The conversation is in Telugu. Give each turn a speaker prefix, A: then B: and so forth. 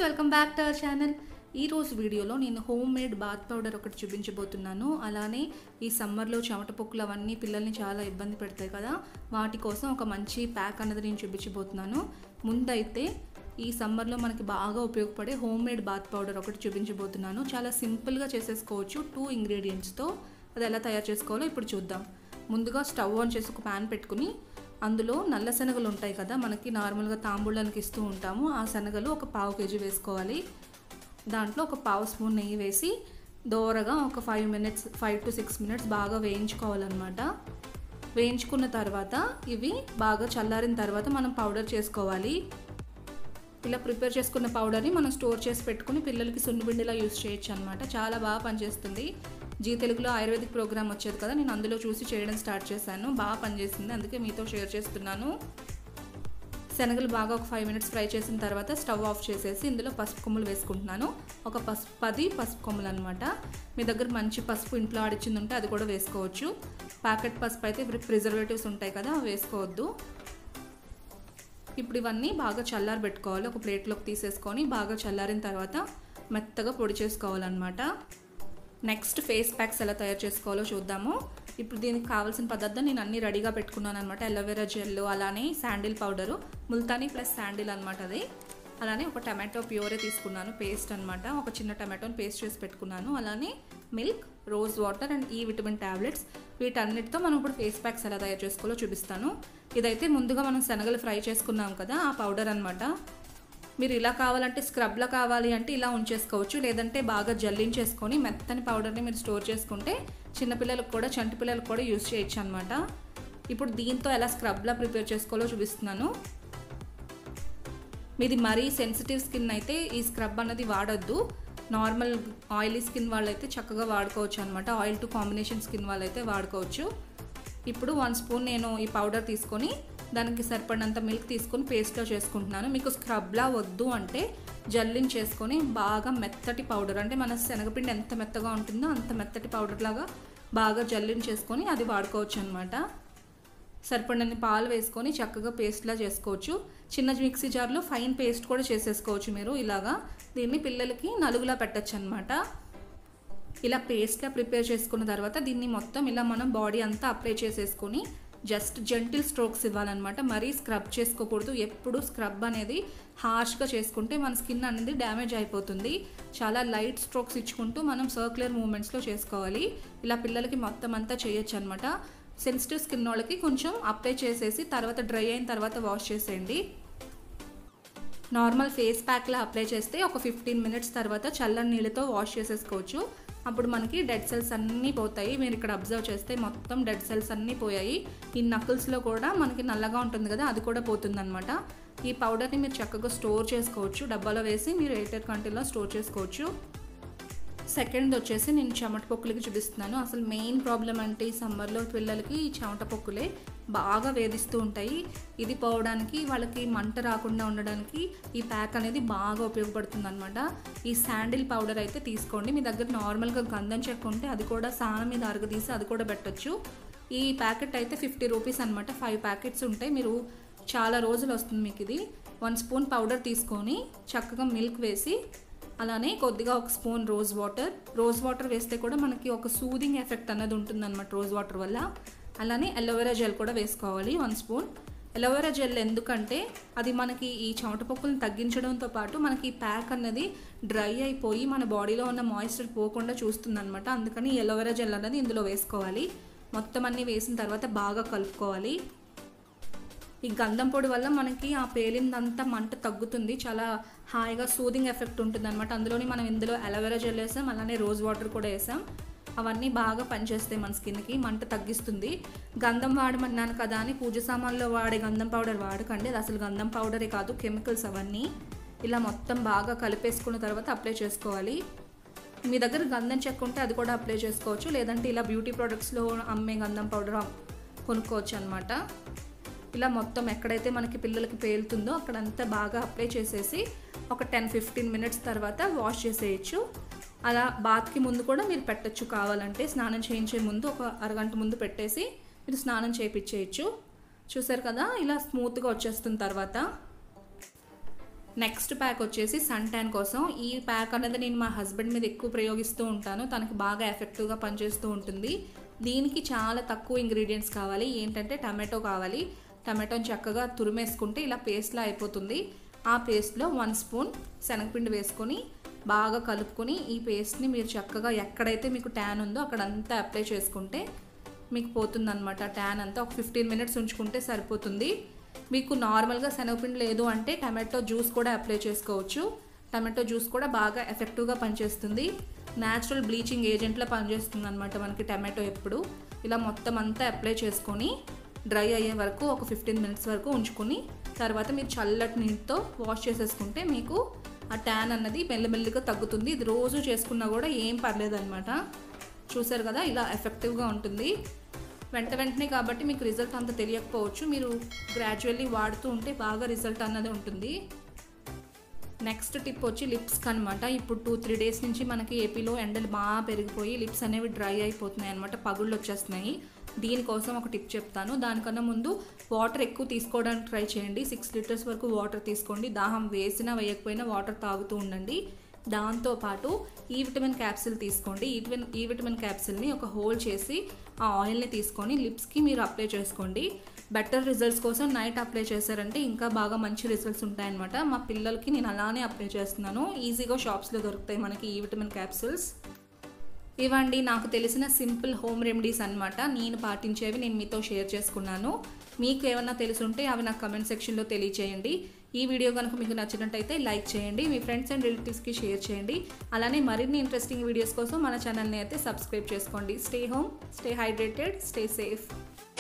A: welcome back to our channel ఈ రోజు వీడియోలో నేను హోమ్ మేడ్ బాత్ పౌడర్ ఒకటి చూపించబోతున్నాను అలానే ఈ సమ్మర్లో చెమట పొక్కులు అవన్నీ పిల్లల్ని చాలా ఇబ్బంది పెడతాయి కదా వాటి కోసం ఒక మంచి ప్యాక్ అన్నది నేను చూపించబోతున్నాను ముందైతే ఈ సమ్మర్లో మనకి బాగా ఉపయోగపడే హోమ్ మేడ్ బాత్ పౌడర్ ఒకటి చూపించబోతున్నాను చాలా సింపుల్గా చేసేసుకోవచ్చు టూ ఇంగ్రీడియంట్స్తో అది ఎలా తయారు చేసుకోవాలో ఇప్పుడు చూద్దాం ముందుగా స్టవ్ ఆన్ చేసి ఒక ప్యాన్ పెట్టుకుని అందులో నల్ల శనగలు ఉంటాయి కదా మనకి నార్మల్గా తాంబూలానికి ఇస్తూ ఉంటాము ఆ శనగలు ఒక పావు కేజీ వేసుకోవాలి దాంట్లో ఒక పావు స్పూన్ నెయ్యి వేసి దోరగా ఒక five minutes five to six minutes బాగా వేయించుకోవాలన్నమాట వేయించుకున్న తర్వాత ఇవి బాగా చల్లారిన తర్వాత మనం పౌడర్ చేసుకోవాలి ఇలా ప్రిపేర్ చేసుకున్న పౌడర్ని మనం స్టోర్ చేసి పెట్టుకుని పిల్లలకి సున్నిబిండిలా యూస్ చేయొచ్చు అనమాట చాలా బాగా పనిచేస్తుంది జీ తెలుగులో ఆయుర్వేదిక్ ప్రోగ్రామ్ వచ్చేది కదా నేను అందులో చూసి చేయడం స్టార్ట్ చేశాను బాగా పనిచేస్తుంది అందుకే మీతో షేర్ చేస్తున్నాను శనగలు బాగా ఒక ఫైవ్ మినిట్స్ ఫ్రై చేసిన తర్వాత స్టవ్ ఆఫ్ చేసేసి ఇందులో పసుపు కొమ్ములు వేసుకుంటున్నాను ఒక పసుపు పది పసుపు కొమ్ములు అనమాట మీ దగ్గర మంచి పసుపు ఇంట్లో ఆడిచ్చింది ఉంటే అది కూడా వేసుకోవచ్చు ప్యాకెట్ పసుపు అయితే ప్రిజర్వేటివ్స్ ఉంటాయి కదా అవి వేసుకోవద్దు ఇప్పుడు ఇవన్నీ బాగా చల్లారి పెట్టుకోవాలి ఒక ప్లేట్లోకి తీసేసుకొని బాగా చల్లారిన తర్వాత మెత్తగా పొడి చేసుకోవాలన్నమాట నెక్స్ట్ ఫేస్ ప్యాక్స్ ఎలా తయారు చేసుకోవాలో చూద్దాము ఇప్పుడు దీనికి కావాల్సిన పదార్థం నేను అన్ని రెడీగా పెట్టుకున్నాను అనమాట ఎలోవెరా జెల్ అలానే sandal powder Multani plus sandal అనమాట అది అలానే ఒక టమాటో ప్యూరే తీసుకున్నాను పేస్ట్ అనమాట ఒక చిన్న టమాటోని పేస్ట్ చేసి పెట్టుకున్నాను అలానే మిల్క్ రోజ్ వాటర్ అండ్ ఈ విటమిన్ ట్యాబ్లెట్స్ వీటన్నిటితో మనం ఇప్పుడు ఫేస్ ప్యాక్స్ ఎలా తయారు చేసుకోవాలో చూపిస్తాను ఇదైతే ముందుగా మనం శనగలు ఫ్రై చేసుకున్నాం కదా ఆ పౌడర్ అనమాట మీరు ఇలా కావాలంటే స్క్రబ్లా కావాలి అంటే ఇలా ఉంచేసుకోవచ్చు లేదంటే బాగా జల్లించేసుకొని మెత్తని పౌడర్ని మీరు స్టోర్ చేసుకుంటే చిన్నపిల్లలకు కూడా చంటి పిల్లలకు కూడా యూస్ చేయొచ్చు అనమాట ఇప్పుడు దీంతో ఎలా స్క్రబ్లా ప్రిపేర్ చేసుకోవాలో చూపిస్తున్నాను మీది మరీ సెన్సిటివ్ స్కిన్ అయితే ఈ స్క్రబ్ అన్నది వాడొద్దు నార్మల్ ఆయిలీ స్కిన్ వాళ్ళైతే చక్కగా వాడుకోవచ్చు అనమాట ఆయిల్ టు కాంబినేషన్ స్కిన్ వాళ్ళైతే వాడుకోవచ్చు ఇప్పుడు వన్ స్పూన్ నేను ఈ పౌడర్ తీసుకొని దానికి సరిపడినంత మిల్క్ తీసుకొని పేస్ట్లో చేసుకుంటున్నాను మీకు స్క్రబ్లా వద్దు అంటే జల్లించేసుకొని బాగా మెత్తటి పౌడర్ అంటే మన శనగపిండి ఎంత మెత్తగా ఉంటుందో అంత మెత్తటి పౌడర్ లాగా బాగా జల్లించేసుకొని అది వాడుకోవచ్చు అనమాట సరిపడినన్ని పాలు వేసుకొని చక్కగా పేస్ట్లా చేసుకోవచ్చు చిన్న మిక్సీ జార్లో ఫైన్ పేస్ట్ కూడా చేసేసుకోవచ్చు మీరు ఇలాగా దీన్ని పిల్లలకి నలుగులా పెట్టచ్చు అనమాట ఇలా పేస్ట్లా ప్రిపేర్ చేసుకున్న తర్వాత దీన్ని మొత్తం ఇలా మనం బాడీ అంతా అప్లై చేసేసుకొని జస్ట్ జెంటిల్ స్ట్రోక్స్ ఇవ్వాలన్నమాట మరీ స్క్రబ్ చేసుకోకూడదు ఎప్పుడు స్క్రబ్ అనేది హార్ష్గా చేసుకుంటే మన స్కిన్ అనేది డ్యామేజ్ అయిపోతుంది చాలా లైట్ స్ట్రోక్స్ ఇచ్చుకుంటూ మనం సర్క్యులర్ మూమెంట్స్లో చేసుకోవాలి ఇలా పిల్లలకి మొత్తం అంతా చేయొచ్చు అనమాట సెన్సిటివ్ స్కిన్ వాళ్ళకి కొంచెం అప్లై చేసేసి తర్వాత డ్రై అయిన తర్వాత వాష్ చేసేయండి నార్మల్ ఫేస్ ప్యాక్లా అప్లై చేస్తే ఒక ఫిఫ్టీన్ మినిట్స్ తర్వాత చల్లని నీళ్ళతో వాష్ చేసేసుకోవచ్చు అప్పుడు మనకి డెడ్ సెల్స్ అన్నీ పోతాయి మీరు ఇక్కడ అబ్జర్వ్ చేస్తే మొత్తం డెడ్ సెల్స్ అన్నీ పోయాయి ఈ నకిల్స్లో కూడా మనకి నల్లగా ఉంటుంది కదా అది కూడా పోతుందన్నమాట ఈ పౌడర్ని మీరు చక్కగా స్టోర్ చేసుకోవచ్చు డబ్బాలో వేసి మీరు ఎయిటర్ కంటిలో స్టోర్ చేసుకోవచ్చు సెకండ్ వచ్చేసి నేను చెమట పొక్కులకి చూపిస్తున్నాను అసలు మెయిన్ ప్రాబ్లం అంటే ఈ సమ్మర్లో పిల్లలకి ఈ చెమట పొక్కులే బాగా వేధిస్తూ ఉంటాయి ఇది పోవడానికి వాళ్ళకి మంట రాకుండా ఉండడానికి ఈ ప్యాక్ అనేది బాగా ఉపయోగపడుతుంది అనమాట ఈ శాండిల్ పౌడర్ అయితే తీసుకోండి మీ దగ్గర నార్మల్గా గంధం చెక్క ఉంటే అది కూడా సాన మీద అరగదీసి అది కూడా పెట్టచ్చు ఈ ప్యాకెట్ అయితే ఫిఫ్టీ రూపీస్ అనమాట ఫైవ్ ప్యాకెట్స్ ఉంటాయి మీరు చాలా రోజులు వస్తుంది మీకు ఇది వన్ స్పూన్ పౌడర్ తీసుకొని చక్కగా మిల్క్ వేసి అలానే కొద్దిగా ఒక spoon rose water rose water వేస్తే కూడా మనకి ఒక సూదింగ్ ఎఫెక్ట్ అన్నది ఉంటుంది అనమాట రోజ్ వాటర్ వల్ల అలానే అలోవెరా జెల్ కూడా వేసుకోవాలి వన్ స్పూన్ అలోవెరా జెల్ ఎందుకంటే అది మనకి ఈ చెమట పొక్కులను తగ్గించడంతో పాటు మనకి ఈ ప్యాక్ అన్నది డ్రై అయిపోయి మన బాడీలో ఉన్న మాయిశ్చర్ పోకుండా చూస్తుంది అనమాట అందుకని అలోవెరా జెల్ అన్నది ఇందులో వేసుకోవాలి మొత్తం అన్నీ వేసిన తర్వాత బాగా కలుపుకోవాలి ఈ గంధం పొడి వల్ల మనకి ఆ పేలిందంతా మంట తగ్గుతుంది చాలా హాయిగా సూదింగ్ ఎఫెక్ట్ ఉంటుంది అనమాట అందులోని మనం ఇందులో అలోవెరా జెల్ వేసాం అలానే రోజ్ వాటర్ కూడా వేసాం అవన్నీ బాగా పనిచేస్తాయి మన స్కిన్కి మంట తగ్గిస్తుంది గంధం వాడమన్నాను కదా అని పూజ సామాన్లో వాడే గంధం పౌడర్ వాడకండి అది అసలు గంధం పౌడరే కాదు కెమికల్స్ అవన్నీ ఇలా మొత్తం బాగా కలిపేసుకున్న తర్వాత అప్లై చేసుకోవాలి మీ దగ్గర గంధం చెక్క ఉంటే అది కూడా అప్లై చేసుకోవచ్చు లేదంటే ఇలా బ్యూటీ ప్రొడక్ట్స్లో అమ్మే గంధం పౌడర్ కొనుక్కోవచ్చు అనమాట ఇలా మొత్తం ఎక్కడైతే మనకి పిల్లలకి పేలుతుందో అక్కడంతా బాగా అప్లై చేసేసి ఒక టెన్ ఫిఫ్టీన్ మినిట్స్ తర్వాత వాష్ చేసేయచ్చు అలా బాత్కి ముందు కూడా మీరు పెట్టచ్చు కావాలంటే స్నానం చేయించే ముందు ఒక అరగంట ముందు పెట్టేసి మీరు స్నానం చేయించేయచ్చు చూసారు కదా ఇలా స్మూత్గా వచ్చేస్తున్న తర్వాత నెక్స్ట్ ప్యాక్ వచ్చేసి సన్ ట్యాన్ కోసం ఈ ప్యాక్ అనేది నేను మా హస్బెండ్ మీద ఎక్కువ ప్రయోగిస్తూ ఉంటాను తనకి బాగా ఎఫెక్టివ్గా పనిచేస్తూ ఉంటుంది దీనికి చాలా తక్కువ ఇంగ్రీడియంట్స్ కావాలి ఏంటంటే టమాటో కావాలి టమాటోని చక్కగా తురిమేసుకుంటే ఇలా పేస్ట్లా అయిపోతుంది ఆ పేస్ట్లో వన్ స్పూన్ శనగపిండి వేసుకొని బాగా కలుపుకొని ఈ పేస్ట్ని మీరు చక్కగా ఎక్కడైతే మీకు ట్యాన్ ఉందో అక్కడంతా అప్లై చేసుకుంటే మీకు పోతుందన్నమాట ట్యాన్ అంతా ఒక ఫిఫ్టీన్ మినిట్స్ ఉంచుకుంటే సరిపోతుంది మీకు నార్మల్గా శనగపిండి లేదు అంటే టమాటో జ్యూస్ కూడా అప్లై చేసుకోవచ్చు టమాటో జ్యూస్ కూడా బాగా ఎఫెక్టివ్గా పనిచేస్తుంది న్యాచురల్ బ్లీచింగ్ ఏజెంట్లా పనిచేస్తుంది అనమాట మనకి టమాటో ఎప్పుడు ఇలా మొత్తం అంతా అప్లై చేసుకొని డ్రై అయ్యే వరకు ఒక ఫిఫ్టీన్ మినిట్స్ వరకు ఉంచుకొని తర్వాత మీరు చల్లటి నీటితో వాష్ చేసేసుకుంటే మీకు ఆ ట్యాన్ అన్నది మెల్లమెల్లిగా తగ్గుతుంది ఇది రోజు చేసుకున్నా కూడా ఏం పర్లేదు అనమాట చూసారు కదా ఇలా ఎఫెక్టివ్గా ఉంటుంది వెంట వెంటనే కాబట్టి మీకు రిజల్ట్ అంత తెలియకపోవచ్చు మీరు గ్రాడ్యువల్లీ వాడుతూ ఉంటే బాగా రిజల్ట్ అన్నది ఉంటుంది నెక్స్ట్ టిప్ వచ్చి లిప్స్కి అనమాట ఇప్పుడు టూ త్రీ డేస్ నుంచి మనకి ఏపీలో ఎండలు బాగా పెరిగిపోయి లిప్స్ అనేవి డ్రై అయిపోతున్నాయి అనమాట పగుళ్ళు వచ్చేస్తున్నాయి దీనికోసం ఒక టిప్ చెప్తాను దానికన్నా ముందు వాటర్ ఎక్కువ తీసుకోవడానికి ట్రై చేయండి సిక్స్ లీటర్స్ వరకు వాటర్ తీసుకోండి దాహం వేసినా వేయకపోయినా వాటర్ తాగుతూ ఉండండి దాంతోపాటు ఈ విటమిన్ క్యాప్సిల్ తీసుకోండి ఈ విటమిన్ ఈ విటమిన్ క్యాప్సిల్ని ఒక హోల్ చేసి ఆ ఆయిల్ని తీసుకొని లిప్స్కి మీరు అప్లై చేసుకోండి బెటర్ రిజల్ట్స్ కోసం నైట్ అప్లై చేశారంటే ఇంకా బాగా మంచి రిజల్ట్స్ ఉంటాయన్నమాట మా పిల్లలకి నేను అలానే అప్లై చేస్తున్నాను ఈజీగా షాప్స్లో దొరుకుతాయి మనకి ఈ విటమిన్ క్యాప్సిల్స్ ఇవ్వండి నాకు తెలిసిన సింపుల్ హోమ్ రెమెడీస్ అనమాట నేను పాటించేవి నేను మీతో షేర్ చేసుకున్నాను మీకు ఏమన్నా తెలుసుంటే అవి నాకు కమెంట్ సెక్షన్లో తెలియచేయండి ఈ వీడియో కనుక మీకు నచ్చినట్టయితే లైక్ చేయండి మీ ఫ్రెండ్స్ అండ్ రిలేటివ్స్కి షేర్ చేయండి అలానే మరిన్ని ఇంట్రెస్టింగ్ వీడియోస్ కోసం మన ఛానల్ని అయితే సబ్స్క్రైబ్ చేసుకోండి stay home stay hydrated stay safe